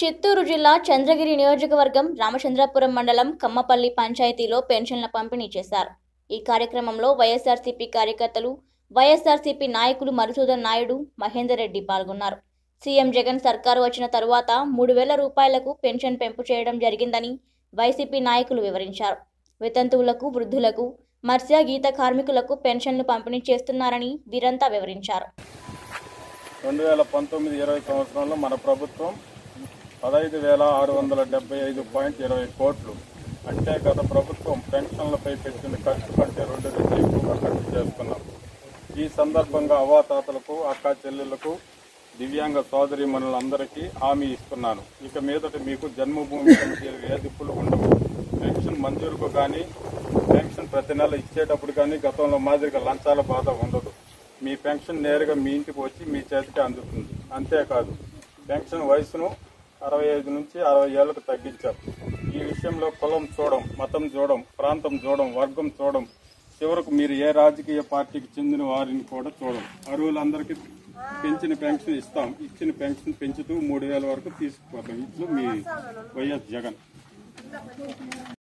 చిత్తూరు జిల్లా చంద్రగిరి నియోజకవర్గం రామచంద్రపురం మండలం కమ్మపల్లి పంచాయతీలో పెన్షన్ల పంపిణీ చేశారు ఈ కార్యక్రమంలో వైఎస్ఆర్సీపీ కార్యకర్తలు వైఎస్ఆర్సీపీ నాయకులు మధుసూదన్ నాయుడు మహేందర్ రెడ్డి పాల్గొన్నారు సీఎం జగన్ సర్కారు వచ్చిన తరువాత మూడు వేల రూపాయలకు పెన్షన్ పెంపు చేయడం జరిగిందని వైసీపీ నాయకులు వివరించారు వితంతువులకు వృద్ధులకు మత్స్య గీత కార్మికులకు పెన్షన్లు పంపిణీ చేస్తున్నారని వీరంతా వివరించారు రెండు వేల పంతొమ్మిది ఇరవై సంవత్సరంలో మన ప్రభుత్వం పదహైదు వేల ఆరు వందల డెబ్బై ఐదు పాయింట్ ఇరవై కోట్లు అంటే గత ప్రభుత్వం పెన్షన్లపై పెట్టిన ఖర్చు కంటే రెండు రెట్లు ఎక్కువగా ఖర్చు చేస్తున్నాం ఈ సందర్భంగా అవాతాతలకు అక్కా చెల్లెళ్లకు దివ్యాంగ సోదరిమణులందరికీ హామీ ఇస్తున్నాను ఇక మీదట మీకు జన్మభూమి కమిటీ వేధింపులు ఉండవు పెన్షన్ మంజూరుకు కానీ పెన్షన్ ప్రతి నెల ఇచ్చేటప్పుడు కానీ గతంలో మాదిరిగా లంచాల బాధ ఉండదు మీ పెన్షన్ నేరుగా మీ ఇంటికి వచ్చి మీ చేతికి అందుతుంది అంతేకాదు పెన్షన్ వయసును అరవై ఐదు నుంచి అరవై ఏళ్లకు తగ్గించారు ఈ విషయంలో కులం చూడం మతం చూడం ప్రాంతం చూడం వర్గం చూడం చివరకు మీరు ఏ రాజకీయ పార్టీకి చెందిన వారిని కూడా చూడం అర్హులందరికీ పెంచిన పెన్షన్ ఇస్తాం ఇచ్చిన పెన్షన్ పెంచుతూ మూడు వేల వరకు తీసుకుపోతాం ఇట్లు మీ వైఎస్ జగన్